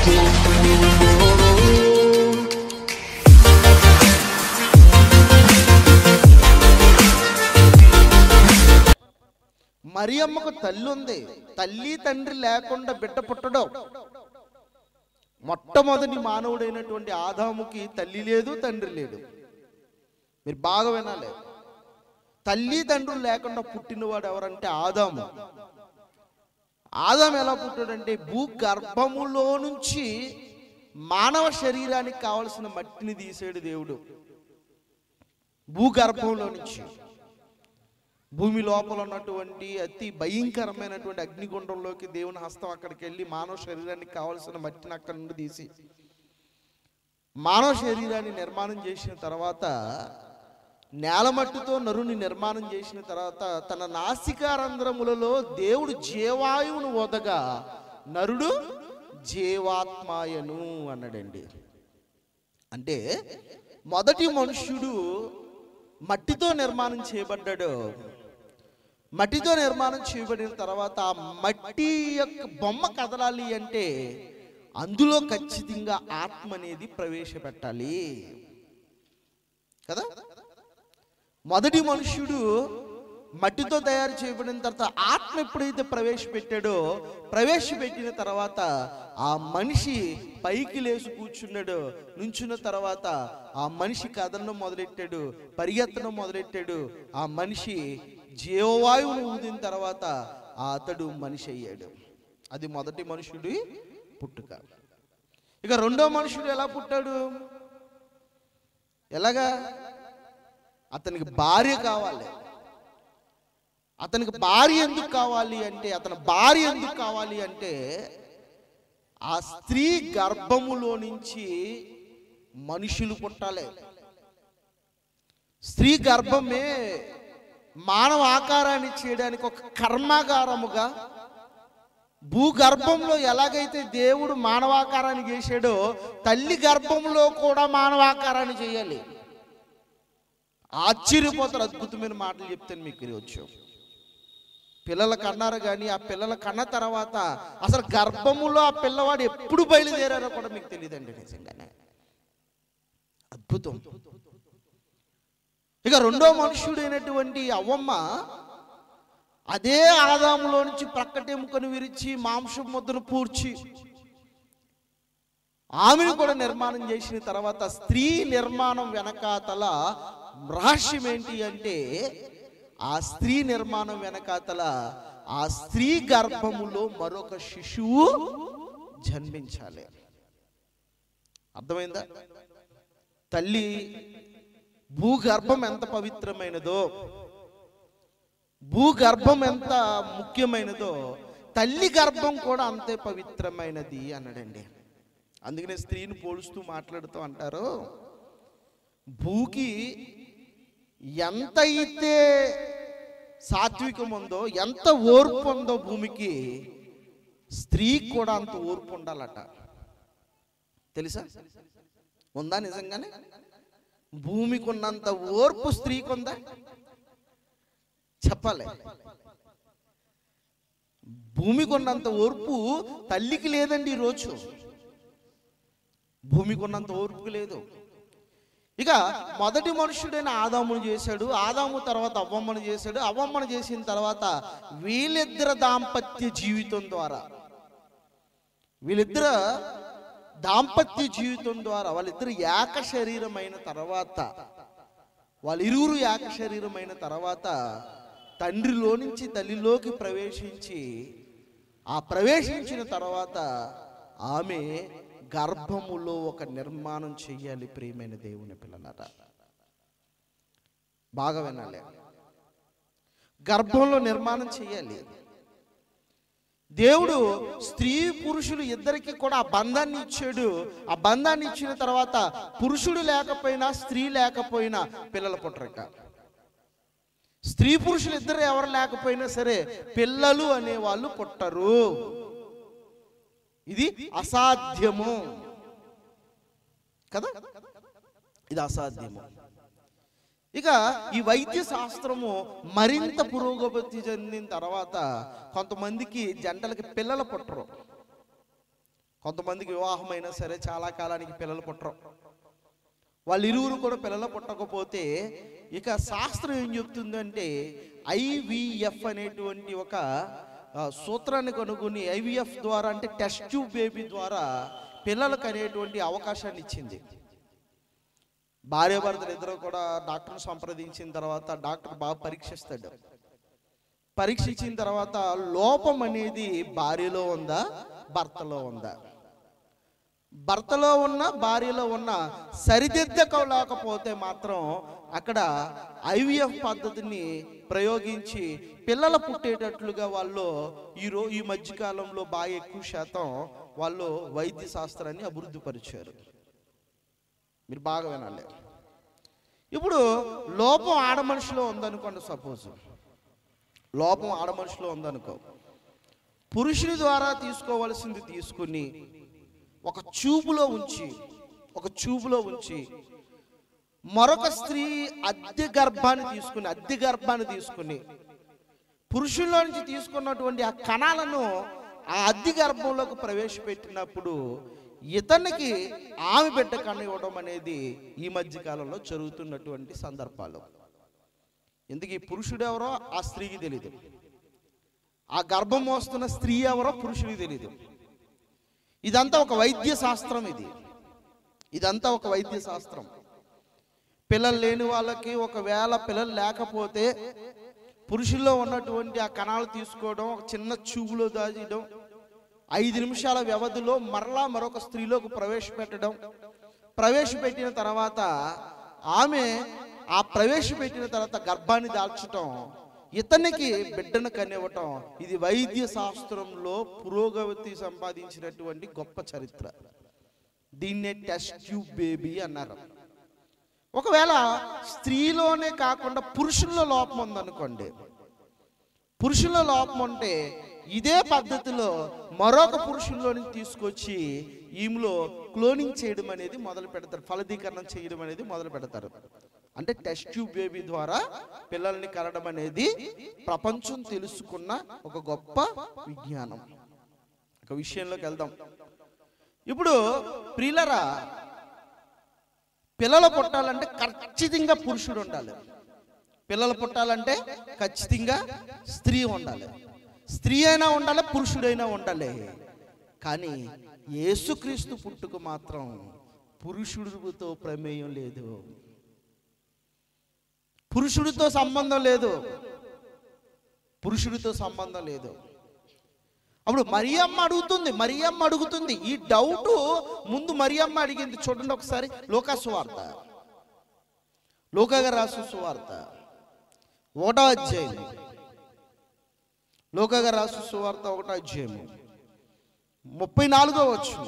మరియమ్మకు తల్లి ఉంది తల్లి తండ్రి లేకుండా బిడ్డ పుట్టడం మొట్టమొదటి మానవుడైనటువంటి ఆదాముకి తల్లి లేదు తండ్రి లేడు మీరు బాగా వినాలి తల్లి తండ్రులు లేకుండా పుట్టినవాడు ఎవరంటే ఆదాము ఆదాం ఎలా పుట్టాడంటే భూ గర్భములో నుంచి మానవ శరీరానికి కావలసిన మట్టిని తీసాడు దేవుడు భూగర్భంలో నుంచి భూమి లోపల ఉన్నటువంటి అతి భయంకరమైనటువంటి అగ్నిగుండంలోకి దేవుని హస్తం అక్కడికి వెళ్ళి మానవ శరీరానికి కావలసిన మట్టిని అక్కడి నుండి తీసి మానవ శరీరాన్ని నిర్మాణం చేసిన తర్వాత నేలమట్టితో నరుని నిర్మాణం చేసిన తర్వాత తన నాసికారంధ్రములలో దేవుడు జీవాయువును వదగా నరుడు జీవాత్మాయను అన్నాడండి అంటే మొదటి మనుష్యుడు మట్టితో నిర్మాణం చేయబడ్డాడు మట్టితో నిర్మాణం చేయబడిన తర్వాత ఆ మట్టి యొక్క బొమ్మ కదలాలి అంటే అందులో ఖచ్చితంగా ఆత్మ అనేది ప్రవేశపెట్టాలి కదా మొదటి మనుష్యుడు మట్టితో తయారు చేయబడిన తర్వాత ఆత్మ ఎప్పుడైతే ప్రవేశపెట్టాడో ప్రవేశపెట్టిన తర్వాత ఆ మనిషి పైకి లేచి కూర్చున్నాడు నుంచున్న తర్వాత ఆ మనిషి కదలడం మొదలెట్టాడు పరిగెత్తడం మొదలెట్టాడు ఆ మనిషి జీవవాయువును ఊదిన తర్వాత ఆ అతడు మనిషి అయ్యాడు అది మొదటి మనుషుడి పుట్టుక ఇక రెండో మనుషుడు ఎలా పుట్టాడు ఎలాగా అతనికి భార్య కావాలి అతనికి భార్య ఎందుకు కావాలి అంటే అతని భార్య ఎందుకు కావాలి అంటే ఆ స్త్రీ గర్భములో నుంచి మనుషులు పుట్టాలి స్త్రీ గర్భమే మానవ ఆకారాన్ని చేయడానికి ఒక కర్మాగారముగా భూగర్భంలో ఎలాగైతే దేవుడు మానవాకారాన్ని చేశాడో తల్లి గర్భంలో కూడా మానవాకారాన్ని చేయాలి ఆశ్చర్యపోతారు అద్భుతమైన మాటలు చెప్తాను మీకు ఈరోజు పిల్లల కన్నారు కానీ ఆ పిల్లల కన్న తర్వాత అసలు గర్భములో ఆ పిల్లవాడు ఎప్పుడు బయలుదేరారో కూడా మీకు తెలియదండి నిజంగానే అద్భుతం ఇక రెండో మనుష్యుడైనటువంటి అవ్వమ్మ అదే ఆదాములో నుంచి ప్రక్కటెముకను విరిచి మాంసం ముద్దను పూడ్చి ఆమెను కూడా నిర్మాణం చేసిన తర్వాత స్త్రీ నిర్మాణం వెనకాతల రహస్యం ఏంటి అంటే ఆ స్త్రీ నిర్మాణం వెనకాతల ఆ స్త్రీ గర్భములో మరొక శిశువు జన్మించాలి అర్థమైందా తల్లి భూగర్భం ఎంత పవిత్రమైనదో భూగర్భం ఎంత ముఖ్యమైనదో తల్లి గర్భం కూడా అంతే పవిత్రమైనది అన్నాడండి అందుకనే స్త్రీని పోలుస్తూ మాట్లాడుతూ అంటారు భూకి ఎంత అయితే సాత్వికం ఉందో ఎంత ఓర్పు ఉందో భూమికి స్త్రీకి కూడా అంత ఓర్పు ఉండాలట తెలుసా ఉందా నిజంగానే భూమికి ఉన్నంత ఓర్పు స్త్రీకి ఉందా చెప్పాలి భూమికి ఉన్నంత ఓర్పు తల్లికి లేదండి ఈరోజు భూమికి ఉన్నంత ఓర్పు లేదు ఇక మొదటి మనుషుడైన ఆదామును చేశాడు ఆదాము తర్వాత అవ్వమ్మను చేశాడు అవ్వమ్మను చేసిన తర్వాత వీళ్ళిద్దరు దాంపత్య జీవితం ద్వారా వీళ్ళిద్దరు దాంపత్య జీవితం ద్వారా వాళ్ళిద్దరు ఏక శరీరమైన తర్వాత వాళ్ళిరువురు ఏక శరీరమైన తర్వాత తండ్రిలో నుంచి తల్లిలోకి ప్రవేశించి ఆ ప్రవేశించిన తర్వాత ఆమె గర్భములో ఒక నిర్మాణం చెయ్యాలి ప్రియమైన దేవుని పిల్లలట బాగా వినాలి గర్భంలో నిర్మాణం చెయ్యాలి దేవుడు స్త్రీ పురుషులు ఇద్దరికి కూడా ఆ బంధాన్ని ఇచ్చాడు ఆ బంధాన్ని ఇచ్చిన తర్వాత పురుషుడు లేకపోయినా స్త్రీ లేకపోయినా పిల్లలు పుట్టరక స్త్రీ పురుషులు ఇద్దరు ఎవరు లేకపోయినా సరే పిల్లలు అనేవాళ్ళు పుట్టరు ఇది అసాధ్యము కదా ఇది అసాధ్యము ఇక ఈ వైద్య శాస్త్రము మరింత పురోగతి చెందిన తర్వాత కొంతమందికి జంటలకి పిల్లలు పుట్టరు కొంతమందికి వివాహం అయినా సరే చాలా కాలానికి పిల్లలు పుట్టరు వాళ్ళు ఇరువురు కూడా పిల్లలు పుట్టకపోతే ఇక శాస్త్రం ఏం చెప్తుందంటే ఐవిఎఫ్ అనేటువంటి ఒక ఆ, సూత్రాన్ని కనుగొని ఐవిఎఫ్ ద్వారా అంటే టెస్ట్ ట్యూబ్ బేబీ ద్వారా పిల్లలకు అనేటువంటి అవకాశాన్ని ఇచ్చింది భార్యాభర్తలు ఇద్దరు కూడా డాక్టర్ని సంప్రదించిన తర్వాత డాక్టర్ బాగా పరీక్షిస్తాడు పరీక్షించిన తర్వాత లోపం అనేది భార్యలో ఉందా భర్తలో ఉందా భర్తలో ఉన్న భార్యలో ఉన్న సరిదిద్దకలేకపోతే మాత్రం అక్కడ ఐవిఎఫ్ పద్ధతిని ప్రయోగించి పిల్లలు పుట్టేటట్లుగా వాళ్ళు ఈ రో ఈ మధ్యకాలంలో బాగా ఎక్కువ శాతం వాళ్ళు వైద్య శాస్త్రాన్ని అభివృద్ధి పరిచారు మీరు బాగా వినాలి ఇప్పుడు లోపం ఆడ మనిషిలో ఉందనుకోండి సపోజ్ లోపం ఆడ మనిషిలో ఉందనుకో పురుషుని ద్వారా తీసుకోవలసింది తీసుకుని ఒక చూపులో ఉంచి ఒక చూపులో ఉంచి మరొక స్త్రీ అద్దె గర్భాన్ని తీసుకుని అద్దె గర్భాన్ని తీసుకుని పురుషుల్లో నుంచి తీసుకున్నటువంటి ఆ కణాలను ఆ అద్దె గర్భంలోకి ప్రవేశపెట్టినప్పుడు ఇతనికి ఆమె బిడ్డ కన్ను ఇవ్వడం అనేది ఈ మధ్య కాలంలో జరుగుతున్నటువంటి సందర్భాలు ఎందుకు ఈ పురుషుడు ఎవరో ఆ స్త్రీకి తెలియదు ఆ గర్భం మోస్తున్న స్త్రీ ఎవరో పురుషుడికి తెలియదు ఇదంతా ఒక వైద్య శాస్త్రం ఇది ఇదంతా ఒక వైద్య శాస్త్రం పిల్లలు లేని వాళ్ళకి ఒకవేళ పిల్లలు లేకపోతే పురుషుల్లో ఉన్నటువంటి ఆ కణాలు తీసుకోవడం ఒక చిన్న చూపులో దాచడం ఐదు నిమిషాల వ్యవధిలో మరలా మరొక స్త్రీలోకి ప్రవేశపెట్టడం ప్రవేశపెట్టిన తర్వాత ఆమె ఆ ప్రవేశపెట్టిన తర్వాత గర్భాన్ని దాల్చటం ఇతనికి బిడ్డను కనివ్వటం ఇది వైద్య శాస్త్రంలో పురోగతి సంపాదించినటువంటి గొప్ప చరిత్ర దీన్నే టెస్ట్ ట్యూబ్ బేబీ అన్నారు ఒకవేళ స్త్రీలోనే కాకుండా పురుషుల్లో లోపం ఉందనుకోండి పురుషుల్లో లోపం ఉంటే ఇదే పద్ధతిలో మరొక పురుషుల్లోని తీసుకొచ్చి ఈమెలో క్లోనింగ్ చేయడం అనేది మొదలు పెడతారు ఫలదీకరణం చేయడం అనేది మొదలు పెడతారు అంటే టెస్ట్ ట్యూబ్ బేబీ ద్వారా పిల్లల్ని కనడం అనేది ప్రపంచం తెలుసుకున్న ఒక గొప్ప విజ్ఞానం ఒక విషయంలోకి వెళ్దాం ఇప్పుడు ప్రియులరా పిల్లలు పుట్టాలంటే ఖచ్చితంగా పురుషుడు ఉండాలి పిల్లలు పుట్టాలంటే ఖచ్చితంగా స్త్రీ ఉండాలి స్త్రీ అయినా ఉండాలి పురుషుడైనా ఉండాలి కానీ యేసుక్రీస్తు పుట్టుకు మాత్రం పురుషుడితో ప్రమేయం లేదు పురుషుడితో సంబంధం లేదు పురుషుడితో సంబంధం లేదు అప్పుడు మరియమ్మ అడుగుతుంది మరియమ్మ అడుగుతుంది ఈ డౌట్ ముందు మరియమ్మ అడిగింది చూడండి ఒకసారి లోకా సువార్త లోకగా రాసు సువార్త ఒకటో అధ్యాయం లోకగా రాసు సువార్త ఒకటో అధ్యాయం ముప్పై నాలుగో వచ్చును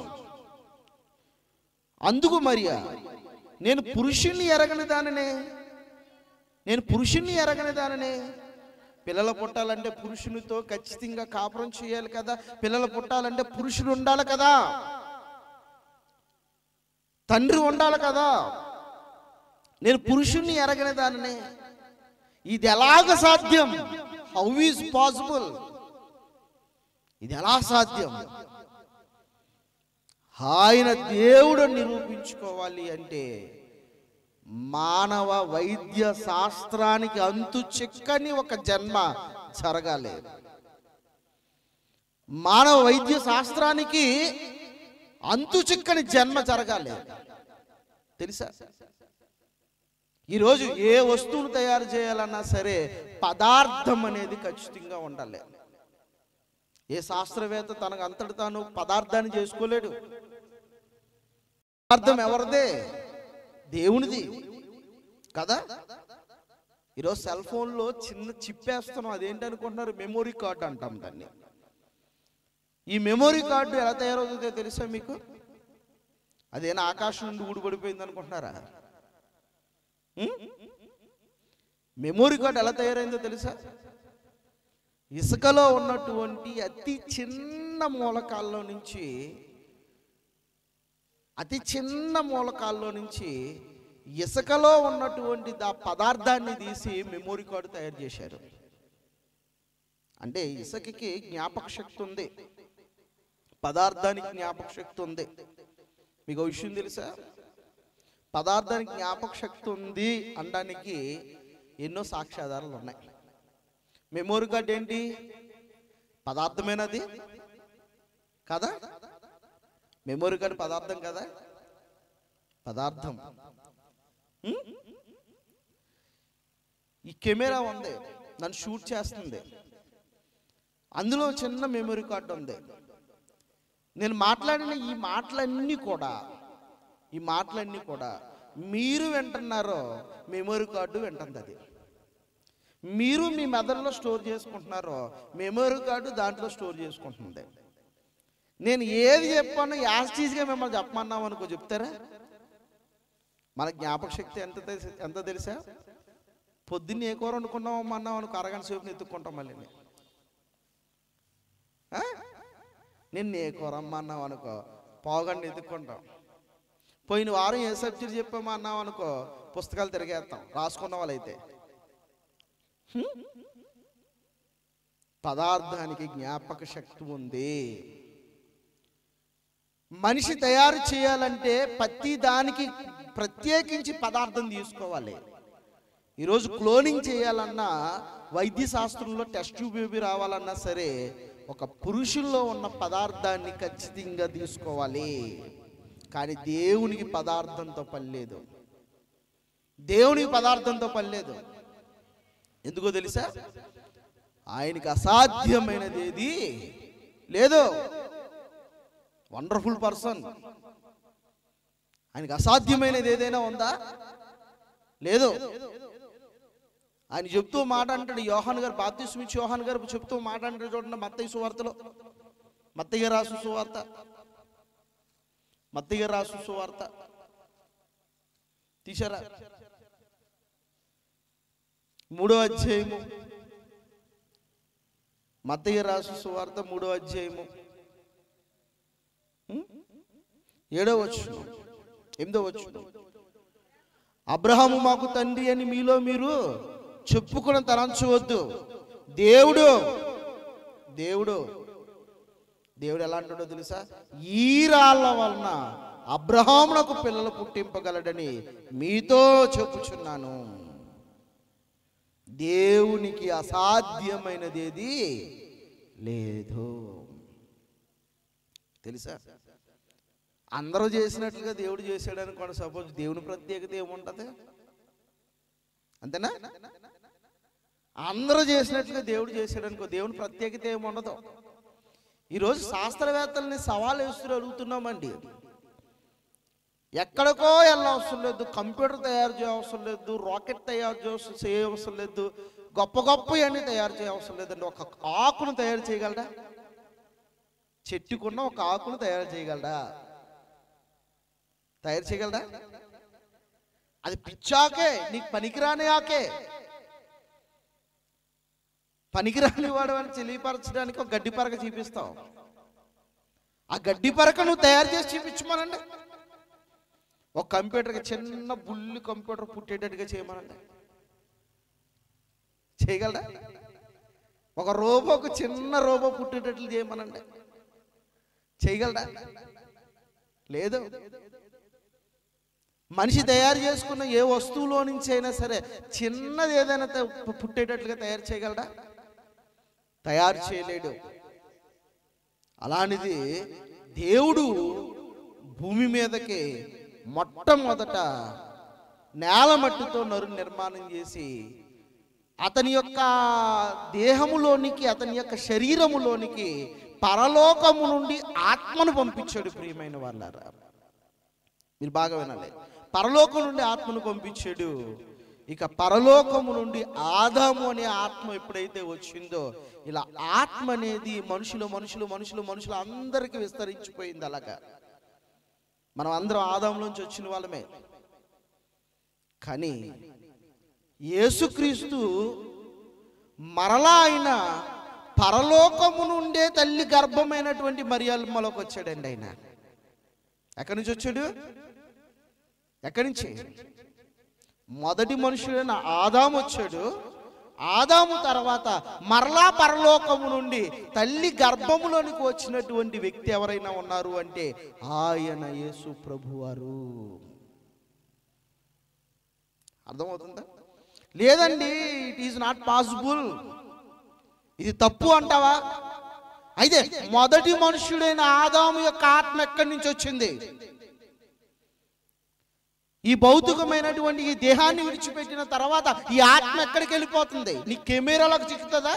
అందుకు మరియా నేను పురుషుణ్ణి ఎరగని దాననే నేను పురుషుణ్ణి ఎరగని దాననే పిల్లలు పుట్టాలంటే పురుషునితో ఖచ్చితంగా కాపురం చేయాలి కదా పిల్లలు పుట్టాలంటే పురుషుడు ఉండాలి కదా తండ్రి ఉండాలి కదా నేను పురుషుణ్ణి ఎరగని దానినే ఇది ఎలాగ సాధ్యం హౌ ఈజ్ పాసిబుల్ ఇది ఎలా సాధ్యం ఆయన దేవుడు నిరూపించుకోవాలి అంటే మానవ వైద్య శాస్త్రానికి అంతు చిక్కని ఒక జన్మ జరగాలి మానవ వైద్య శాస్త్రానికి అంతు చిక్కని జన్మ జరగాలి తెలుసా ఈరోజు ఏ వస్తువును తయారు చేయాలన్నా సరే పదార్థం అనేది ఖచ్చితంగా ఉండాలి ఏ శాస్త్రవేత్త తనకు అంతటి తాను పదార్థాన్ని చేసుకోలేడు పదార్థం ఎవరిదే దేవునిది కదా ఈరోజు సెల్ ఫోన్లో చిన్న చిప్ వేస్తున్నాం అదేంటి అనుకుంటున్నారు మెమొరీ కార్డు అంటాం దాన్ని ఈ మెమొరీ కార్డు ఎలా తయారవుతుందో తెలుసా మీకు అదేనా ఆకాశం నుండి ఊడిపడిపోయింది అనుకుంటున్నారా ఉం? మెమొరీ కార్డు ఎలా తయారైందో తెలుసా ఇసుకలో ఉన్నటువంటి అతి చిన్న మూలకాల్లో నుంచి అతి చిన్న మూలకాల్లో నుంచి ఇసుకలో ఉన్నటువంటి ఆ పదార్థాన్ని తీసి మెమొరీ కార్డు తయారు చేశారు అంటే ఇసుకకి జ్ఞాపక శక్తి ఉంది పదార్థానికి జ్ఞాపక శక్తి ఉంది మీకు ఒక విషయం తెలుసా పదార్థానికి జ్ఞాపక శక్తి ఉంది అనడానికి ఎన్నో సాక్ష్యాధారాలు ఉన్నాయి మెమోరీ కార్డ్ ఏంటి పదార్థమేనది కదా మెమోరీ కార్డు పదార్థం కదా పదార్థం ఉం? ఈ కెమెరా ఉంది నన్ను షూట్ చేస్తుంది అందులో చిన్న మెమరీ కార్డు ఉంది నేను మాట్లాడిన ఈ మాటలన్నీ కూడా ఈ మాటలన్నీ కూడా మీరు వింటున్నారో మెమరీ కార్డు వింటుంది అది మీరు మీ మెదడులో స్టోర్ చేసుకుంటున్నారో మెమరీ కార్డు దాంట్లో స్టోర్ చేసుకుంటుంది నేను ఏది చెప్పానో యాస్టీజ్గా మిమ్మల్ని చెప్పమన్నాం అనుకో చెప్తారా మన జ్ఞాపక శక్తి ఎంత తెలుసు- ఎంత తెలుసా పొద్దున్న ఏ కూర వండుకున్నాం అన్నాం అనుకో అరగంట సేపు ఎత్తుక్కుంటాం మళ్ళీ ఆ? నిన్న ఏ కూర అమ్మ అన్నాం అనుకో పావుగంట ఎత్తుక్కుంటాం పోయిన వారం ఏ సబ్జెక్ట్ చెప్పామా అన్నాం అనుకో పుస్తకాలు తిరిగేస్తాం రాసుకున్న వాళ్ళైతే హ్మ్? పదార్థానికి జ్ఞాపక శక్తి ఉంది మనిషి తయారు చేయాలంటే ప్రతి దానికి ప్రత్యేకించి పదార్థం తీసుకోవాలి ఈరోజు క్లోనింగ్ చేయాలన్నా వైద్య శాస్త్రంలో టెస్ట్ బేబీ రావాలన్నా సరే ఒక పురుషుల్లో ఉన్న పదార్థాన్ని ఖచ్చితంగా తీసుకోవాలి కానీ దేవునికి పదార్థంతో పనిలేదు దేవునికి పదార్థంతో పనిలేదు ఎందుకో తెలుసా ఆయనకి అసాధ్యమైనది ఏది లేదు వండర్ఫుల్ పర్సన్ ఆయనకి అసాధ్యమైనది ఏదైనా ఉందా లేదు ఆయన చెప్తూ మాట అంటాడు యోహాన్ గారు బాప్తిస్మిచ్ యోహాన్ గారు చెప్తూ మాట అంటాడు చూడండి మత్తయ్య సువార్తలో మత్తయ్య రాసు సువార్త మత్తయ్య రాసు సువార్త తీసారా మూడో అధ్యాయము మత్తయ్య రాసు సువార్త మూడో అధ్యాయము ఉం? ఏడో వచ్చు ఎనిమిదో వచ్చు అబ్రహాము మాకు తండ్రి అని మీలో మీరు చెప్పుకుని తలంచవద్దు దేవుడు దేవుడు దేవుడు ఎలా అంటాడో తెలుసా ఈ రాళ్ళ వలన అబ్రహామునకు పిల్లలు పుట్టింపగలడని మీతో చెప్పుచున్నాను దేవునికి అసాధ్యమైనది ఏది లేదు తెలుసా అందరూ చేసినట్లుగా దేవుడు చేశాడు అనుకోండి సపోజ్ దేవుని ప్రత్యేకత ఏముంటది అంతేనా అందరూ చేసినట్లుగా దేవుడు చేశాడు అనుకో దేవుని ప్రత్యేకత ఏముండదు ఈరోజు శాస్త్రవేత్తల్ని సవాల్ వేస్తూ అడుగుతున్నామండి ఎక్కడికో వెళ్ళవసరం లేదు కంప్యూటర్ తయారు చేయవసరం లేదు రాకెట్ తయారు చేయ- చేయవసరం లేదు గొప్ప గొప్ప అన్ని తయారు చేయవసరం లేదండి ఒక ఆకును తయారు చేయగలడా చెట్టుకున్న ఒక ఆకును తయారు చేయగలడా తయారు చేయగలడా అది పిచ్చాకే నీకు పనికిరాని ఆకే పనికిరాని వాడు అని తెలియపరచడానికి ఒక గడ్డి పరక చూపిస్తావు ఆ గడ్డి పరక నువ్వు తయారు చేసి చూపించమనండి ఒక కంప్యూటర్కి చిన్న బుల్లి కంప్యూటర్ పుట్టేటట్టుగా చేయమనండి చేయగలరా ఒక రోబోకు చిన్న రోబో పుట్టేటట్లు చేయమనండి చేయగలరా లేదు మనిషి తయారు చేసుకున్న ఏ వస్తువులో నుంచి అయినా సరే చిన్నది ఏదైనా త- పుట్టేటట్లుగా తయారు చేయగలడా తయారు చేయలేడు అలాంటిది దేవుడు భూమి మీదకి మొట్టమొదట నేల మట్టితో నరు నిర్మాణం చేసి అతని యొక్క దేహములోనికి అతని యొక్క శరీరములోనికి పరలోకము నుండి ఆత్మను పంపించాడు ప్రియమైన వాళ్ళారా మీరు బాగా వినాలి పరలోకం నుండి ఆత్మను పంపించాడు ఇక పరలోకము నుండి ఆదాము అనే ఆత్మ ఎప్పుడైతే వచ్చిందో ఇలా ఆత్మ అనేది మనుషులు మనుషులు మనుషులు మనుషులు అందరికీ విస్తరించిపోయింది అలాగా మనం అందరం ఆదాములోంచి వచ్చిన వాళ్ళమే కానీ యేసుక్రీస్తు మరలా ఆయన పరలోకము నుండే తల్లి గర్భమైనటువంటి మరియమ్మలోకి వచ్చాడండి ఆయన ఎక్కడి నుంచి వచ్చాడు ఎక్కడి నుంచి మొదటి మనుషుడైన ఆదాం వచ్చాడు ఆదాము తర్వాత మరలా పరలోకము నుండి తల్లి గర్భములోనికి వచ్చినటువంటి వ్యక్తి ఎవరైనా ఉన్నారు అంటే ఆయన యేసు ప్రభువారు అర్థమవుతుందా లేదండి ఇట్ ఈజ్ నాట్ పాసిబుల్ ఇది తప్పు అంటావా అయితే మొదటి మనుష్యుడైన ఆదాము యొక్క ఆత్మ ఎక్కడి నుంచి వచ్చింది ఈ భౌతికమైనటువంటి ఈ దేహాన్ని విడిచిపెట్టిన తర్వాత ఈ ఆత్మ ఎక్కడికి వెళ్ళిపోతుంది నీ కెమెరాలకు చిక్కుతుందా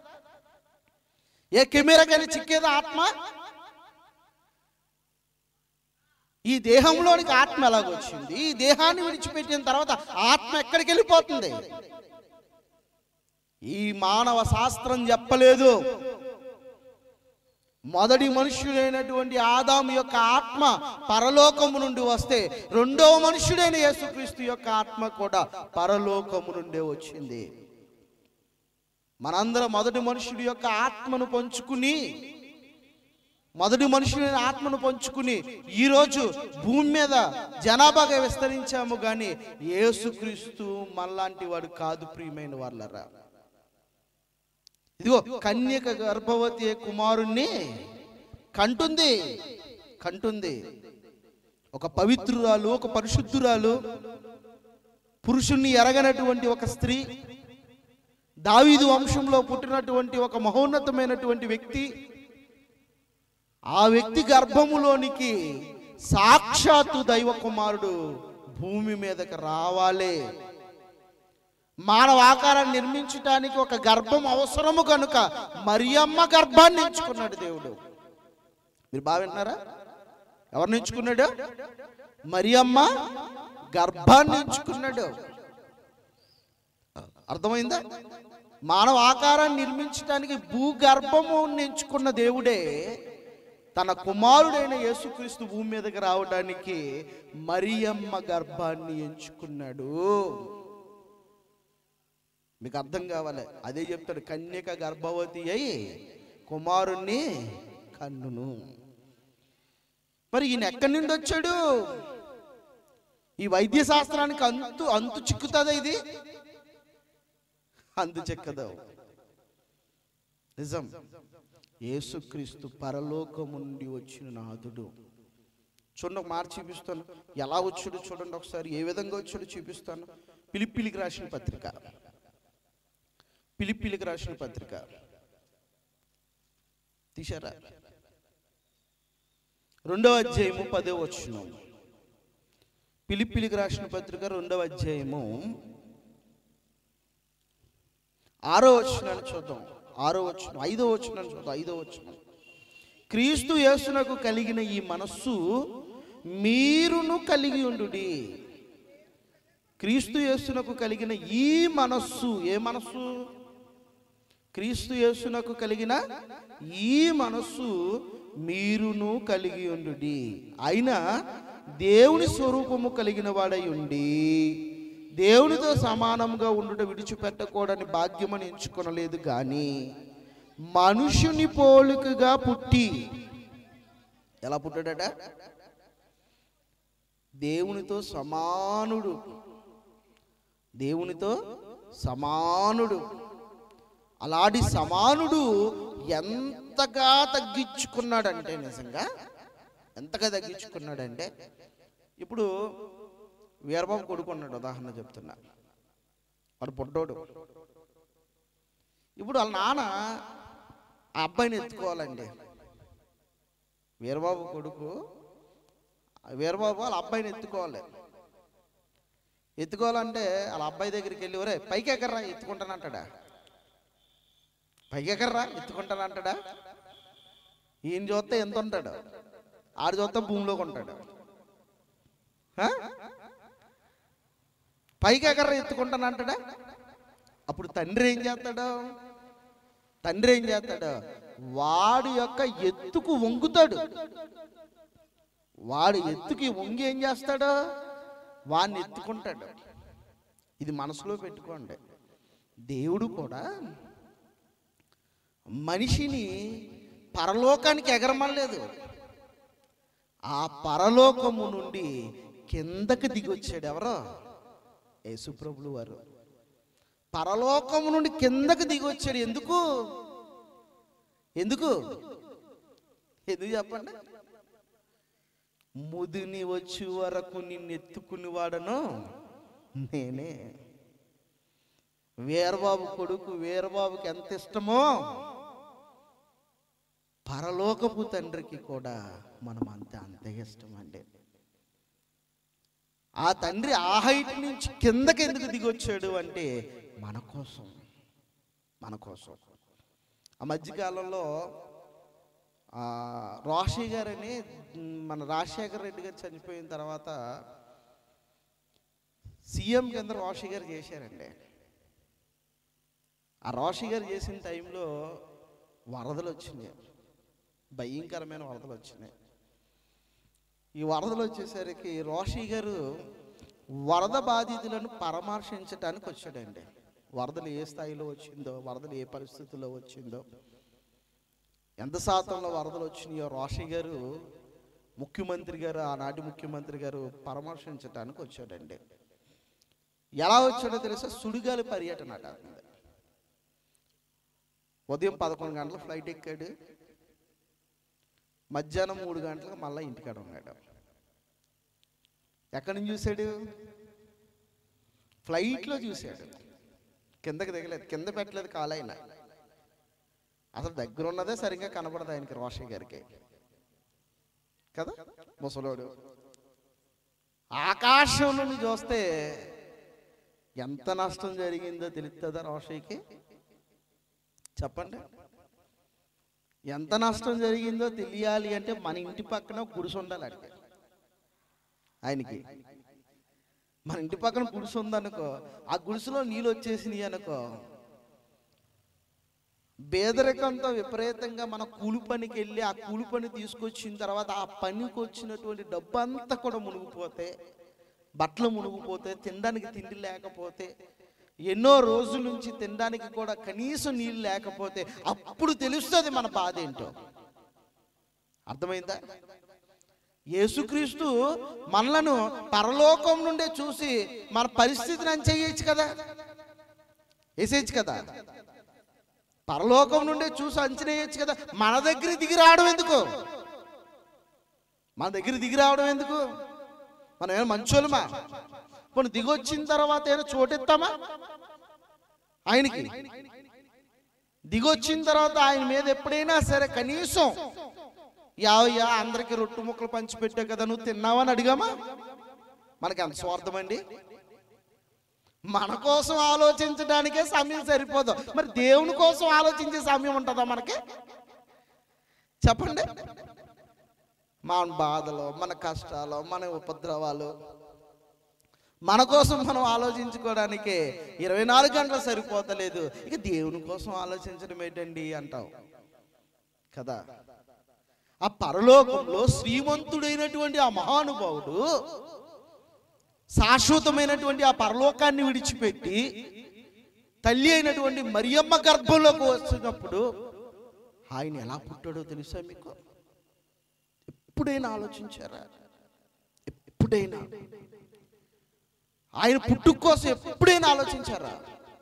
ఏ కెమెరాకైనా చిక్కేదా ఆత్మ ఈ దేహంలోనికి ఆత్మ ఎలాగొచ్చింది ఈ దేహాన్ని విడిచిపెట్టిన తర్వాత ఆత్మ ఎక్కడికి వెళ్ళిపోతుంది ఈ మానవ శాస్త్రం చెప్పలేదు మొదటి మనుష్యుడైనటువంటి ఆదాము యొక్క ఆత్మ పరలోకము నుండి వస్తే రెండవ మనుష్యుడైన యేసుక్రీస్తు యొక్క ఆత్మ కూడా పరలోకము నుండే వచ్చింది మనందరం మొదటి మనుషుడి యొక్క ఆత్మను పంచుకుని మొదటి మనుషులైన ఆత్మను పంచుకుని ఈరోజు భూమి మీద జనాభాగా విస్తరించాము కానీ యేసుక్రీస్తు మనలాంటి వాడు కాదు ప్రియమైన వాళ్ళరా ఇదిగో కన్యక గర్భవతి కుమారుణ్ణి కంటుంది కంటుంది ఒక పవిత్రురాలు ఒక పరిశుద్ధురాలు పురుషుణ్ణి ఎరగనటువంటి ఒక స్త్రీ దావీదు వంశంలో పుట్టినటువంటి ఒక మహోన్నతమైనటువంటి వ్యక్తి ఆ వ్యక్తి గర్భములోనికి సాక్షాత్తు దైవ కుమారుడు భూమి మీదకి రావాలే మానవ ఆకారాన్ని నిర్మించటానికి ఒక గర్భం అవసరము కనుక మరియమ్మ గర్భాన్ని ఎంచుకున్నాడు దేవుడు మీరు బాగా వింటున్నారా ఎవరిని ఎంచుకున్నాడు మరియమ్మ గర్భాన్ని ఎంచుకున్నాడు అర్థమైందా మానవ ఆకారాన్ని నిర్మించడానికి భూగర్భము ఎంచుకున్న దేవుడే తన కుమారుడైన యేసుక్రీస్తు భూమి మీదకి రావడానికి మరియమ్మ గర్భాన్ని ఎంచుకున్నాడు మీకు అర్థం కావాలి అదే చెప్తాడు కన్యక గర్భవతి అయి కుమారుణ్ణి కన్నును మరి ఈయన ఎక్కడి నుండి వచ్చాడు ఈ వైద్య శాస్త్రానికి అంతు అంతు చిక్కుతుందా ఇది అంతు చిక్కదు నిజం యేసుక్రీస్తు పరలోకము నుండి వచ్చిన నాథుడు చూడండి ఒక మాట చూపిస్తాను ఎలా వచ్చాడు చూడండి ఒకసారి ఏ విధంగా వచ్చాడో చూపిస్తాను పిలిపిలికి రాసిన పత్రిక పిలిపిలికి రాసిన పత్రిక తీశారా రెండవ అధ్యాయము పదో వచనం పిలిపిలికి రాసిన పత్రిక రెండవ అధ్యాయము ఆరో వచనాన్ని చూద్దాం ఆరో వచనం ఐదో వచనాన్ని చూద్దాం ఐదో వచనం క్రీస్తు యేసునకు కలిగిన ఈ మనస్సు మీరును కలిగి ఉండుడి క్రీస్తు యేసునకు కలిగిన ఈ మనస్సు ఏ మనస్సు క్రీస్తు యేసునకు కలిగిన ఈ మనస్సు మీరును కలిగి ఉండుడి అయినా దేవుని స్వరూపము కలిగిన వాడై ఉండి దేవునితో సమానంగా ఉండుట విడిచిపెట్టకూడని భాగ్యమని ఎంచుకొనలేదు కానీ మనుషుని పోలికగా పుట్టి ఎలా పుట్టాడట దేవునితో సమానుడు దేవునితో సమానుడు అలాంటి సమానుడు ఎంతగా తగ్గించుకున్నాడంటే నిజంగా ఎంతగా తగ్గించుకున్నాడంటే ఇప్పుడు వీరబాబు కొడుకున్నాడు ఉదాహరణ చెప్తున్నా వాడు పొట్టోడు ఇప్పుడు వాళ్ళ నాన్న ఆ అబ్బాయిని ఎత్తుకోవాలండి వీరబాబు కొడుకు ఆ వీరబాబు వాళ్ళ అబ్బాయిని ఎత్తుకోవాలి ఎత్తుకోవాలంటే వాళ్ళ అబ్బాయి దగ్గరికి వెళ్ళి ఒరే పైకి ఎక్కర్రా ఎత్తుకుంటానంటాడా పైకి ఎక్కర్రా ఎత్తుకుంటానంటాడా ఈయన చూస్తే ఎంత ఉంటాడు ఆడు చూస్తే భూమిలోకి ఉంటాడు ఆ? పైకి ఎక్కర్రా ఎత్తుకుంటానంటాడా అప్పుడు తండ్రి ఏం చేస్తాడు తండ్రి ఏం చేస్తాడు వాడి యొక్క ఎత్తుకు వంగుతాడు వాడు ఎత్తుకి వంగి ఏం చేస్తాడు వాడిని ఎత్తుకుంటాడు ఇది మనసులో పెట్టుకోండి దేవుడు కూడా మనిషిని పరలోకానికి ఎగరమనలేదు ఆ పరలోకము నుండి కిందకి దిగొచ్చాడు ఎవరో యేసుప్రభులు వారు పరలోకం నుండి కిందకి దిగి వచ్చాడు ఎందుకు ఎందుకు ఎందుకు చెప్పండి ముదిని వచ్చి వరకు నిన్ను ఎత్తుకుని వాడను నేనే వీరబాబు కొడుకు వీరబాబుకి ఎంత ఇష్టమో పరలోకపు తండ్రికి కూడా మనం అంతే అంతే ఇష్టం అండి ఆ తండ్రి ఆ హైట్ నుంచి కిందకి ఎందుకు దిగొచ్చాడు అంటే మన కోసం మన కోసం ఆ మధ్యకాలంలో ఆ, రోషి గారని మ్, మన రాజశేఖర రెడ్డి గారు చనిపోయిన తర్వాత సీఎం కింద రోషి గారు చేశారండి ఆ రోషి గారు చేసిన టైంలో వరదలు వచ్చినాయి భయంకరమైన వరదలు వచ్చినాయి ఈ వరదలు వచ్చేసరికి రోషి గారు వరద బాధితులను పరామర్శించడానికి వచ్చాడండి వరదలు ఏ స్థాయిలో వచ్చిందో వరదలు ఏ పరిస్థితుల్లో వచ్చిందో ఎంత శాతంలో వరదలు వచ్చినాయో రోషి గారు ముఖ్యమంత్రి గారు ఆనాటి ముఖ్యమంత్రి గారు పరామర్శించడానికి వచ్చాడండి ఎలా వచ్చాడో తెలుసా సుడిగాలి పర్యటన అట అతనిది. ఉదయం పదకొండు గంటల ఫ్లైట్ ఎక్కాడు మధ్యాహ్నం మూడు గంటలకు మళ్ళీ ఇంటికాడ ఉన్నాడు ఎక్కడి నుంచి చూశాడు ఫ్లైట్లో చూశాడు కిందకి దిగలేదు కింద పెట్టలేదు కాలైన అసలు దగ్గర ఉన్నదే సరిగ్గా కనబడదు ఆయనకి రోషయ్య గారికి కదా ముసలోడు ఆకాశం నుండి చూస్తే ఎంత నష్టం జరిగిందో తెలుస్తుందా రోషయ్యకి చెప్పండి ఎంత నష్టం జరిగిందో తెలియాలి అంటే మన ఇంటి పక్కన ఒక గుడిసె ఉండాలి అడిగి ఆయనకి మన ఇంటి పక్కన గుడిసె ఉందనుకో ఆ గుడిసెలో నీళ్ళు వచ్చేసినాయి అనుకో పేదరికంతో విపరీతంగా మన కూలి పనికి వెళ్ళి ఆ కూలి పని తీసుకొచ్చిన తర్వాత ఆ పనికి వచ్చినటువంటి డబ్బు అంతా కూడా మునిగిపోతే బట్టలు మునిగిపోతే తినడానికి తిండి లేకపోతే ఎన్నో రోజుల నుంచి తినడానికి కూడా కనీసం నీళ్ళు లేకపోతే అప్పుడు తెలుస్తుంది మన బాధ ఏంటో అర్థమైందా యేసుక్రీస్తు మనలను పరలోకం నుండే చూసి మన పరిస్థితిని అంచేయచ్చు కదా వేసేయచ్చు కదా పరలోకం నుండే చూసి అంచనా వేయచ్చు కదా మన దగ్గర దిగి రావడం ఎందుకు మన దగ్గర దిగి రావడం ఎందుకు మనం ఏమైనా మంచోళ్ళమా పోనీ దిగొచ్చిన తర్వాత ఏమైనా చోటెత్తామా ఆయనకి దిగొచ్చిన తర్వాత ఆయన మీద ఎప్పుడైనా సరే కనీసం యావయ్యా అందరికి రొట్టు ముక్కలు పంచిపెట్టావు కదా నువ్వు తిన్నావని అడిగామా మనకి ఎంత స్వార్థం అండి మన కోసం ఆలోచించడానికే సమయం సరిపోదు మరి దేవుని కోసం ఆలోచించే సమయం ఉంటుందా మనకి చెప్పండి మన బాధలు మన కష్టాలు మన ఉపద్రవాలు మన కోసం మనం ఆలోచించుకోవడానికే ఇరవై నాలుగు గంటలు సరిపోతలేదు ఇక దేవుని కోసం ఆలోచించడం ఏంటండి అంటావు కదా ఆ పరలోకంలో శ్రీమంతుడైనటువంటి ఆ మహానుభావుడు శాశ్వతమైనటువంటి ఆ పరలోకాన్ని విడిచిపెట్టి తల్లి అయినటువంటి మరియమ్మ గర్భంలోకి వచ్చినప్పుడు ఆయన ఎలా పుట్టాడో తెలుసా మీకు ఎప్పుడైనా ఆలోచించారా ఎప్పుడైనా ఆయన పుట్టుక కోసం ఎప్పుడైనా ఆలోచించారా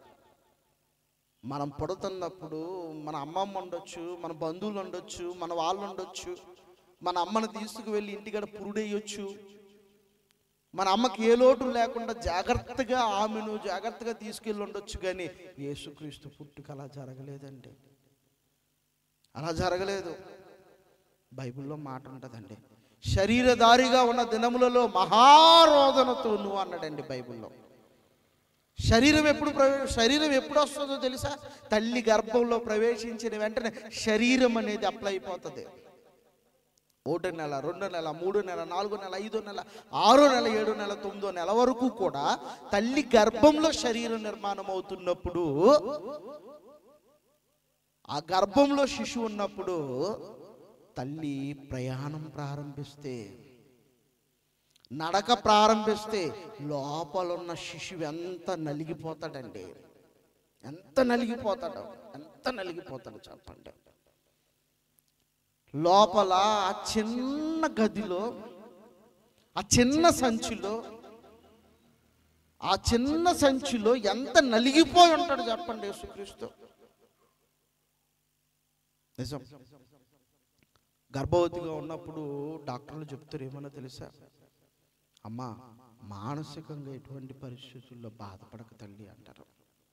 మనం పుడుతున్నప్పుడు మన అమ్మమ్మ ఉండొచ్చు మన బంధువులు ఉండొచ్చు మన వాళ్ళు ఉండొచ్చు మన అమ్మని తీసుకువెళ్ళి ఇంటికాడ పురుడేయొచ్చు మన అమ్మకి ఏ లోటు లేకుండా జాగ్రత్తగా ఆమెను జాగ్రత్తగా తీసుకెళ్ళి ఉండొచ్చు కానీ యేసుక్రీస్తు పుట్టుక అలా జరగలేదండి అలా జరగలేదు బైబిల్లో మాట ఉంటుందండి శరీరధారిగా ఉన్న దినములలో మహారోదనతో నువ్వు అన్నాడండి బైబిల్లో శరీరం ఎప్పుడు ప్రవే శరీరం ఎప్పుడు వస్తుందో తెలుసా తల్లి గర్భంలో ప్రవేశించిన వెంటనే శరీరం అనేది అప్లై అయిపోతుంది ఒకటో నెల రెండో నెల మూడో నెల నాలుగో నెల ఐదో నెల ఆరో నెల ఏడో నెల తొమ్మిదో నెల వరకు కూడా తల్లి గర్భంలో శరీరం నిర్మాణం అవుతున్నప్పుడు ఆ గర్భంలో శిశువు ఉన్నప్పుడు తల్లి ప్రయాణం ప్రారంభిస్తే నడక ప్రారంభిస్తే లోపల ఉన్న శిశువు ఎంత నలిగిపోతాడండి ఎంత నలిగిపోతాడు ఎంత నలిగిపోతాడు చెప్పండి లోపల ఆ చిన్న గదిలో ఆ చిన్న సంచిలో ఆ చిన్న సంచిలో ఎంత నలిగిపోయి ఉంటాడు చెప్పండి యేసుక్రీస్తు నిజం గర్భవతిగా ఉన్నప్పుడు డాక్టర్లు చెప్తారు ఏమన్నా తెలుసా అమ్మా మానసికంగా ఎటువంటి పరిస్థితుల్లో బాధపడక తల్లి అంటారు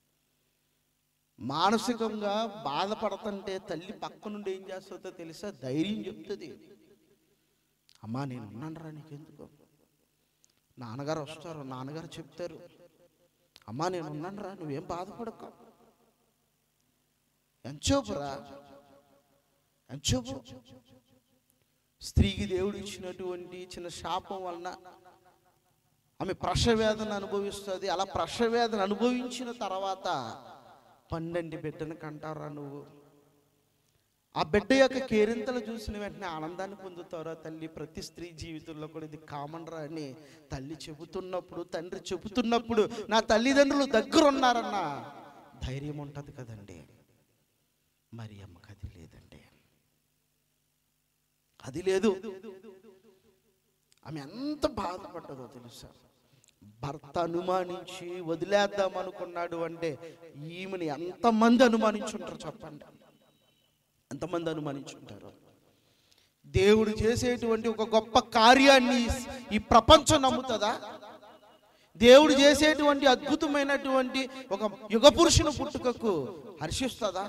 మానసికంగా బాధపడుతుంటే తల్లి పక్క నుండి ఏం చేస్తుందో తెలుసా ధైర్యం చెప్తుంది అమ్మా నేను ఉన్నాను రా నీకెందుకు నాన్నగారు వస్తారు నాన్నగారు చెప్తారు అమ్మా నేను ఉన్నాను రా నువ్వేం బాధపడక ఎంచోపురా ఎంచోపు స్త్రీకి దేవుడు ఇచ్చినటువంటి చిన్న శాపం వలన ఆమె ప్రసవేదన అనుభవిస్తుంది అలా ప్రసవేదన అనుభవించిన తర్వాత పన్నెండు బిడ్డను కంటారా నువ్వు ఆ బిడ్డ యొక్క కేరింతలు చూసిన వెంటనే ఆనందాన్ని పొందుతారా తల్లి ప్రతి స్త్రీ జీవితంలో కూడా ఇది కామన్ రా అని తల్లి చెబుతున్నప్పుడు తండ్రి చెబుతున్నప్పుడు నా తల్లిదండ్రులు దగ్గర ఉన్నారన్న ధైర్యం ఉంటుంది కదండి మరి అమ్మకి అది లేదండి అది లేదు ఆమె ఎంత బాధపడ్డదో తెలుసా భర్త అనుమానించి వదిలేద్దాం అనుకున్నాడు అంటే ఈమెని ఎంతమంది అనుమానించుంటారు చెప్పండి ఎంతమంది అనుమానించుంటారు దేవుడు చేసేటువంటి ఒక గొప్ప కార్యాన్ని ఈ ప్రపంచం నమ్ముతుందా దేవుడు చేసేటువంటి అద్భుతమైనటువంటి ఒక యుగ పురుషుని పుట్టుకకు హర్షిస్తుందా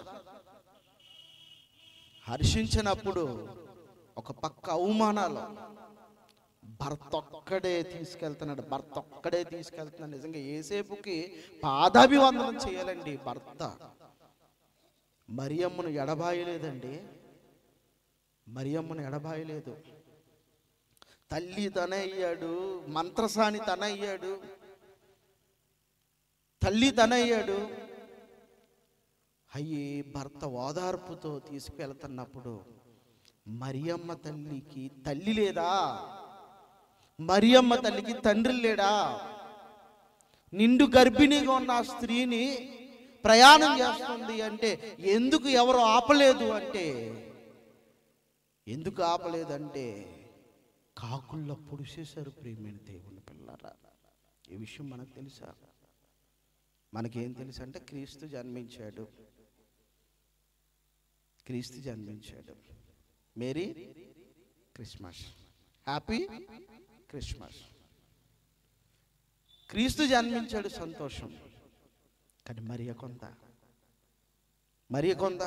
హర్షించినప్పుడు ఒక పక్క అవమానాలు భర్త ఒక్కడే తీసుకెళ్తున్నాడు భర్త ఒక్కడే తీసుకెళ్తున్నాడు నిజంగా ఏసేపుకి పాదాభివందనం చేయాలండి భర్త మరియమ్మను ఎడబాయలేదండి మరియమ్మను ఎడబాయలేదు తల్లి తన అయ్యాడు మంత్రసాని తన అయ్యాడు తల్లి తన అయ్యాడు అయ్యి భర్త ఓదార్పుతో తీసుకెళ్తున్నప్పుడు మరియమ్మ తల్లికి తల్లి లేదా మరియమ్మ తల్లికి తండ్రి లేడా నిండు గర్భిణిగా ఉన్న ఆ స్త్రీని ప్రయాణం చేస్తుంది అంటే ఎందుకు ఎవరు ఆపలేదు అంటే ఎందుకు ఆపలేదంటే కాకుల్లో పొడిసేశారు ప్రియమైన దేవుని పిల్లరా ఈ విషయం మనకు తెలుసా మనకేం తెలుసు అంటే క్రీస్తు జన్మించాడు క్రీస్తు జన్మించాడు మేరీ క్రిస్మస్ హ్యాపీ క్రిస్మస్ క్రీస్తు జన్మించాడు సంతోషం కానీ మరియ కొంత మరియ కొంత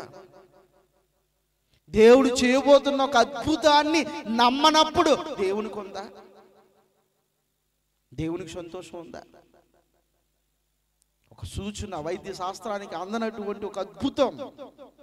దేవుడు చేయబోతున్న ఒక అద్భుతాన్ని నమ్మనప్పుడు దేవునికి ఉందా దేవునికి సంతోషం ఉందా ఒక సూచన వైద్య శాస్త్రానికి అందనటువంటి ఒక అద్భుతం